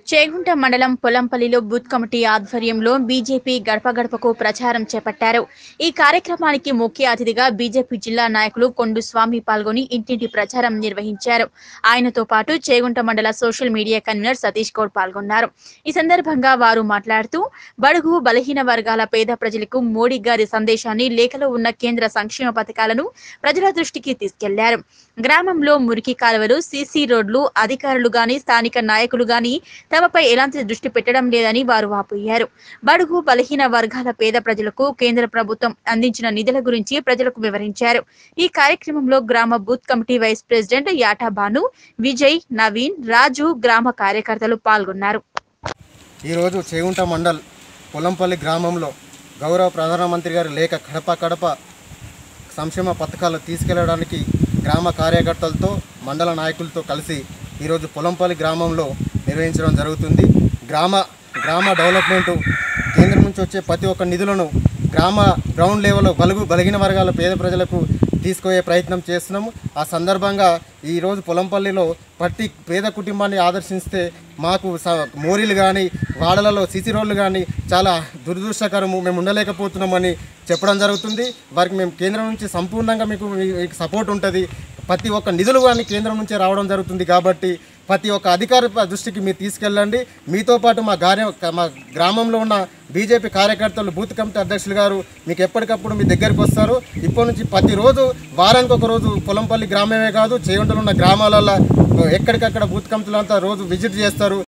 చేగుంట మండలం పొలంపల్లిలో booth committee ఆధ్వర్యంలో బీజేపీ గడప గడపకు ప్రచారం చేపట్టారు ఈ కార్యక్రమానికి ముఖ్య అతిథిగా బీజేపీ జిల్లా నాయకులు కొండు స్వామి పాల్గొని ఇంటింటి ప్రచారం నిర్వహించారు ఆయనతో పాటు చేగుంట మండల social media convener Satish Goud పాల్గొన్నారు ఈ సందర్భంగా వారు మాట్లాడుతూ బడుగు బలహీన వర్గాల పేద ప్రజలకు మోడీ గారి సందేశాన్ని లేఖలో ఉన్న కేంద్ర సంక్షేమ పథకాలను ప్రజల దృష్టికి తీసుకెళ్లారు గ్రామంలో మురికి కాలువలు సీసీ రోడ్లు అధికారులు గాని స్థానిక నాయకులు గాని తమపై ఎలాంటి దృష్టి పెట్టడం లేదని వారు వాపోయారు బడుగు బలహీన వర్గాల పేద ప్రజలకు కేంద్ర ప్రభుత్వం అందించిన నిధుల గురించి ప్రజలకు వివరించారు ఈ కార్యక్రమంలో గ్రామ booth committee vice president Yata Bhanu Vijay Naveen Raju గ్రామ కార్యకర్తలు పాల్గొన్నారు ఈరోజు చేగుంట మండల్ పొలంపల్లి గ్రామంలో గౌరవ ప్రధానమంత్రి గారి లేఖ కడప కడప సంక్షేమ పథకాలు తీసుకెళ్లడానికి గ్రామ కార్యకర్తలతో మండల నాయకులతో కలిసి ఈరోజు పొలంపల్లి గ్రామంలో నిర్వహించడం జరుగుతుంది గ్రామ గ్రామ డెవలప్మెంటు కేంద్రం నుంచి వచ్చే ప్రతి ఒక్క నిధులను గ్రామ గ్రౌండ్ లెవెల్లో బలుగు బలహీన వర్గాల పేద ప్రజలకు తీసుకుపోయే ప్రయత్నం చేస్తున్నాము ఆ సందర్భంగా ఈరోజు పొలంపల్లిలో ప్రతి పేద కుటుంబాన్ని ఆదర్శిస్తే మాకు స మోరీలు కానీ వాడలలో సిసి రోడ్లు కానీ చాలా దురదృష్టకరము మేము ఉండలేకపోతున్నామని చెప్పడం జరుగుతుంది వారికి మేము కేంద్రం నుంచి సంపూర్ణంగా మీకు మీకు సపోర్ట్ ఉంటుంది ప్రతి ఒక్క నిధులు కానీ కేంద్రం నుంచే రావడం జరుగుతుంది కాబట్టి ప్రతి ఒక్క అధికారి ప- దృష్టికి మీరు తీసుకెళ్ళండి మీతో పాటు మా గార్య మా గ్రామంలో ఉన్న బీజేపీ కార్యకర్తలు బూత్ కమిటీ అధ్యక్షులు గారు మీకు ఎప్పటికప్పుడు మీ దగ్గరికి వస్తారు ఇప్పటి నుంచి ప్రతిరోజు వారానికి ఒక రోజు పొలంపల్లి గ్రామమే కాదు చేయంటలో ఉన్న గ్రామాలలో ఎక్కడికక్కడ బూత్ కమిటీలు అంతా రోజు విజిట్ చేస్తారు